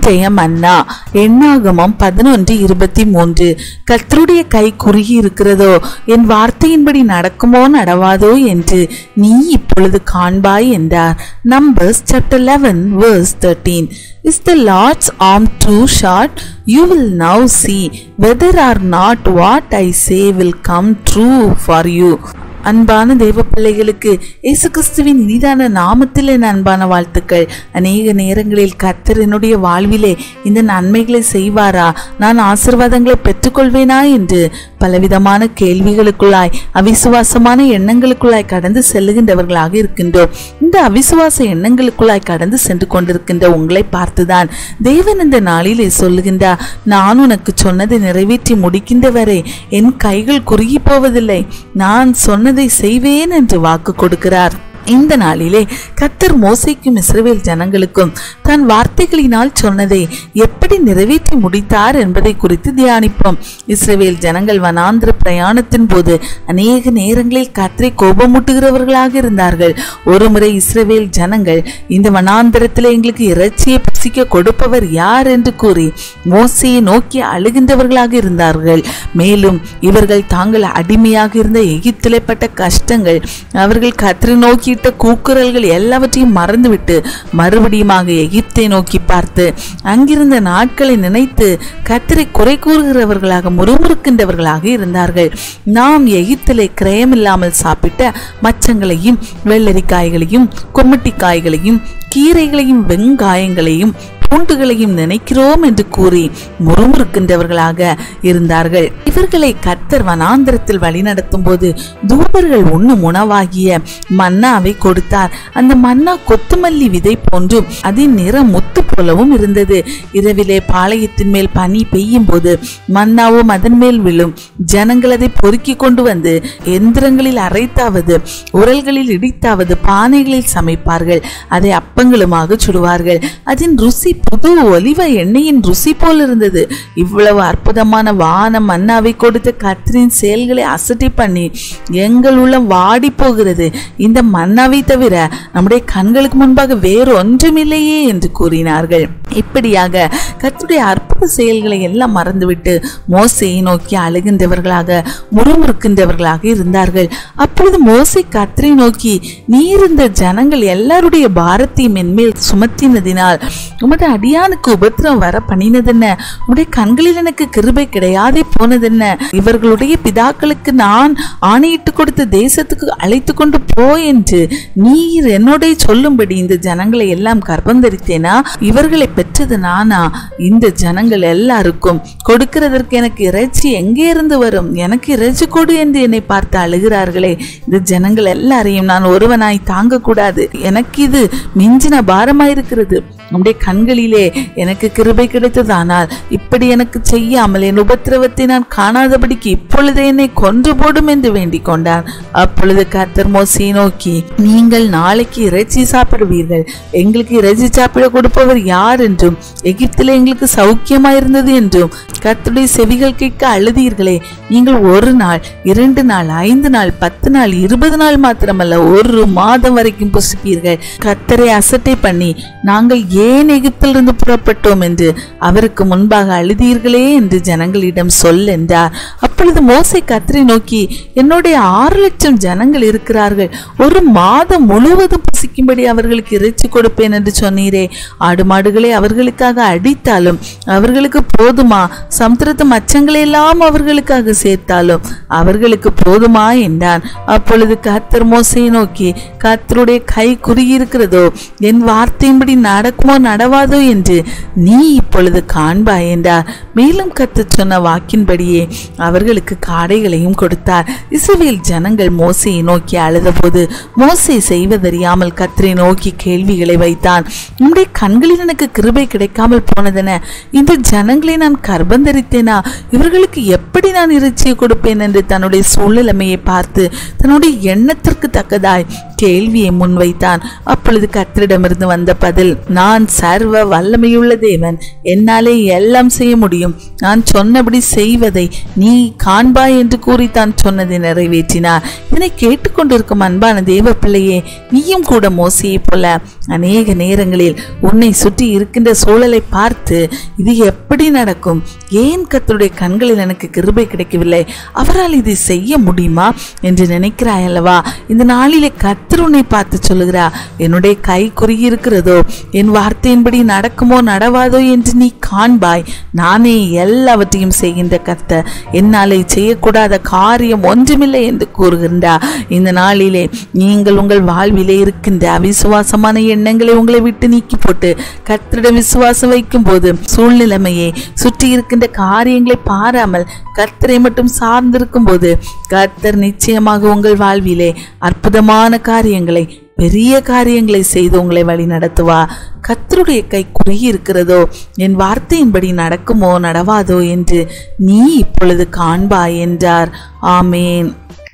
இன்றைய மன்னா எண்ணாகமம் பதினொன்று இருபத்தி மூன்று கர்த்தருடைய கை குறுகி இருக்கிறதோ என் வார்த்தையின்படி நடக்குமோ நடவாதோ என்று நீ இப்பொழுது காண்பாய் என்றார் numbers chapter eleven verse thirteen is the Lord's arm too short you will now see whether or not what I say will come true for you அன்பான தெய்வ பிள்ளைகளுக்கு இயேசு கிறிஸ்துவின் இனிதான நாமத்தில் என் அன்பான வாழ்த்துக்கள் அநேக நேரங்களில் கர்த்தர் என்னுடைய வாழ்விலே இந்த நன்மைகளை செய்வாரா நான் ஆசிர்வாதங்களை பெற்றுக்கொள்வேனா என்று பலவிதமான கேள்விகளுக்குள்ளாய் அவிசுவாசமான எண்ணங்களுக்குள்ளாய் கடந்து செல்லுகின்றவர்களாக இருக்கின்றோம் இந்த அவிசுவாச எண்ணங்களுக்குள்ளாய் கடந்து சென்று கொண்டிருக்கின்ற உங்களை பார்த்துதான் தேவன் இந்த நாளிலே சொல்லுகின்றார் நான் உனக்கு சொன்னதை நிறைவேற்றி முடிக்கின்ற வரை என் கைகள் குறுகி போவதில்லை நான் சொன்னதை செய்வேன் என்று வாக்கு கொடுக்கிறார் இந்த நாளிலே கத்தர் மோசைக்கும் இஸ்ரவேல் ஜனங்களுக்கும் தன் வார்த்தைகளினால் சொன்னதை எப்படி நிறைவேற்றி முடித்தார் என்பதை குறித்து தியானிப்போம் இஸ்ரவேல் ஜனங்கள் வனாந்திர பிரயாணத்தின் போது அநேக நேரங்களில் கத்தரை கோபமூட்டுகிறவர்களாக இருந்தார்கள் ஒருமுறை இஸ்ரவேல் ஜனங்கள் இந்த வனாந்திரத்தில் எங்களுக்கு இறைச்சியை புசிக்க கொடுப்பவர் யார் என்று கூறி மோசையை நோக்கி அழுகின்றவர்களாக இருந்தார்கள் மேலும் இவர்கள் தாங்கள் அடிமையாக இருந்த எகிப்திலே பட்ட கஷ்டங்கள் அவர்கள் கத்தரை நோக்கியிட்ட கூக்குரல்கள் எல்லாவற்றையும் மறந்துவிட்டு மறுபடியுமாக எகிப்தை நோக்கி பார்த்து அங்கிருந்த நாட்களை நினைத்து கத்தரை குறை கூறுகிறவர்களாக முறுமுறுக்கின்றவர்களாக இருந்தார்கள் நாம் எகிப்திலே கிரயமில்லாமல் சாப்பிட்ட மச்சங்களையும் வெள்ளரிக்காய்களையும் கொம்மட்டிக்காய்களையும் கீரைகளையும் வெங்காயங்களையும் பூண்டுகளையும் நினைக்கிறோம் என்று கூறி முறுமுறுக்கின்றவர்களாக இருந்தார்கள் இவர்களை கர்த்தர் வனாந்திரத்தில் வழிநடத்தும் போது தூபர்கள் உண்ணும் உணவாகிய மன்னாவை கொடுத்தார் அந்த மன்னா கொத்துமல்லி விதை போன்றும் அதன் நிறம் முத்து போலவும் இருந்தது இரவிலே பாளையத்தின் மேல் பனி பெய்யும் போது மன்னாவும் அதன் மேல் விழும் ஜனங்கள் அதை பொறுக்கி கொண்டு வந்து எந்திரங்களில் அரைத்தாவது உரல்களில் இடித்தாவது பானைகளில் சமைப்பார்கள் அதை அப்பங்களுமாக சுடுவார்கள் அதன் ருசி புது ஒலிவ எண்ணெயின் ருசி போல் இருந்தது இவ்வளவு அற்புதமான வான மன்னாவை கொடுத்த கர்த்தரின் செயல்களை அசட்டை பண்ணி எங்கள் உள்ளம் வாடி போகிறது இந்த மன்னாவை தவிர நம்முடைய கண்களுக்கு முன்பாக வேறு ஒன்றுமில்லையே என்று கூறினார்கள் இப்படியாக கர்த்தருடைய அற்புத செயல்களை எல்லாம் மறந்துவிட்டு மோசையை நோக்கி அழுகின்றவர்களாக முறுமுறுக்கின்றவர்களாக இருந்தார்கள் அப்பொழுது மோசை கர்த்தரை நோக்கி நீர் இந்த ஜனங்கள் எல்லாருடைய பாரத்தையும் என்மேல் சுமத்தினதினால் உமது அடியானுக்கு உபத்திரம் வர பண்ணினதென்ன உடைய கண்களில் எனக்கு கிருபை கிடையாதே போனதென்ன இவர்களுடைய பிதாக்களுக்கு நான் ஆணையிட்டு கொடுத்த தேசத்துக்கு அழைத்து கொண்டு போ என்று நீர் என்னோட சொல்லும்படி இந்த ஜனங்களை எல்லாம் கர்ப்பந்தரித்தேனா இவர்களை பெற்றது நானா இந்த ஜனங்கள் எல்லாருக்கும் கொடுக்கிறதற்கு எனக்கு இறைச்சி எங்கே இருந்து வரும் எனக்கு இறைச்சி கொடு என்று என்னை பார்த்து அழுகிறார்களே இந்த ஜனங்கள் எல்லாரையும் நான் ஒருவனாய் தாங்கக்கூடாது எனக்கு இது மிஞ்சின பாரமாயிருக்கிறது நம்முடைய கண்களிலே எனக்கு கிருபை கிடைத்ததானால் இப்படி எனக்கு செய்யாமல் என் உபத்திரவத்தை நான் காணாதபடிக்கு இப்பொழுது என்னை கொன்று போடும் என்று வேண்டிக் கொண்டான் அப்பொழுது கர்த்தர் மோசையை நோக்கி நீங்கள் நாளைக்கு இறைச்சி சாப்பிடுவீர்கள் எங்களுக்கு இறைச்சி சாப்பிட கொடுப்பவர் யார் என்றும் எகிப்தில் எங்களுக்கு சௌக்கியமாயிருந்தது என்றும் கர்த்தருடைய செவிகள் கேட்க அழுதீர்களே நீங்கள் ஒரு நாள் இரண்டு நாள் ஐந்து நாள் பத்து நாள் இருபது நாள் மாத்திரமல்ல ஒரு மாதம் வரைக்கும் புசிப்பீர்கள் கர்த்தரை அசட்டை பண்ணி நாங்கள் ஏன் எகிப்திலிருந்து புறப்பட்டோம் என்று அவருக்கு முன்பாக அழுதீர்களே என்று ஜனங்களிடம் சொல் என்றார் அப்பொழுது மோசை கர்த்தரை நோக்கி என்னுடைய ஆறு லட்சம் ஜனங்கள் இருக்கிறார்கள் ஒரு மாதம் முழுவதும் புசிக்கும்படி அவர்களுக்கு இறைச்சி கொடுப்பேன் என்று சொன்னீரே ஆடு மாடுகளை அவர்களுக்காக அடித்தாலும் அவர்களுக்கு போதுமா சமுத்திரத்து மச்சங்களை எல்லாம் அவர்களுக்காக சேர்த்தாலும் அவர்களுக்கு போதுமா என்றான் அப்பொழுது கர்த்தர் மோசையை நோக்கி கர்த்தருடைய கை குறுகியிருக்கிறதோ என் வார்த்தையின்படி நடக்குமோ நடவாதோ என்று நீ இப்பொழுது காண்பாய் என்றார் மேலும் கர்த்தர் சொன்ன வாக்கின்படியே அவர்களுக்கு காடைகளையும் கொடுத்தார் இஸ்ரவேல் ஜனங்கள் மோசையை நோக்கி அழுதபோது மோசை செய்வதறியாமல் கர்த்தரை நோக்கி கேள்விகளை வைத்தான் உம்முடைய கண்களில் எனக்கு கிருபை கிடைக்காமல் போனதென இந்த ஜனங்களை நான் கர்ப்பந்தரித்தேனா இவர்களுக்கு எப்படி நான் இறைச்சியை கொடுப்பேன் என்று தன்னுடைய சூழ்நிலைமையை பார்த்து தன்னுடைய எண்ணத்திற்கு தக்கதாய் கேள்வியை முன்வைத்தான் அப்பொழுது கர்த்தரிடமிருந்து வந்த பதில் நான் நான் சர்வ வல்லமையுள்ள தேவன் என்னாலே எல்லாம் செய்ய முடியும் நான் சொன்னபடி செய்வதை நீ காண்பாய் என்று கூறி தான் சொன்னதை நிறைவேற்றினார் இதனை கேட்டுக்கொண்டிருக்கும் அன்பான தேவ பிள்ளையே நீயும் கூட மோசையை போல அநேக நேரங்களில் உன்னை சுற்றி இருக்கின்ற சூழலை பார்த்து இது எப்படி நடக்கும் ஏன் கர்த்தருடைய கண்களில் எனக்கு கிருபை கிடைக்கவில்லை அவரால் இதை செய்ய முடியுமா என்று நினைக்கிறாய் அல்லவா இந்த நாளிலே கர்த்தர் உன்னை பார்த்து சொல்லுகிறா என்னுடைய கை குறுகி இருக்கிறதோ என் வார்த்தையின்படி நடக்குமோ நடவாதோ என்று நீ காண்பாய் நானே எல்லாவற்றையும் செய்கின்ற கர்த்தர் என்னாலே செய்யக்கூடாத காரியம் ஒன்றுமில்லை என்று கூறுகின்றார் இந்த நாளிலே நீங்கள் உங்கள் வாழ்விலே இருக்கின்ற அவிசுவாசமான எண்ணங்களை உங்களை விட்டு நீக்கி போட்டு கர்த்தரிடம் விசுவாசம் வைக்கும் போது சூழ்நிலைமையை சுற்றி இருக்கின்ற காரியங்களை பாராமல் கர்த்தரை மட்டும் சார்ந்திருக்கும் போது கர்த்தர் நிச்சயமாக உங்கள் வாழ்விலே அற்புதமான காரியங்களை பெரிய காரியங்களை செய்து உங்களை வழி நடத்துவா கர்த்தருடைய கை குறுகி இருக்கிறதோ என் வார்த்தையின்படி நடக்குமோ நடவாதோ என்று நீ இப்பொழுது காண்பாய் என்றார் ஆமேன்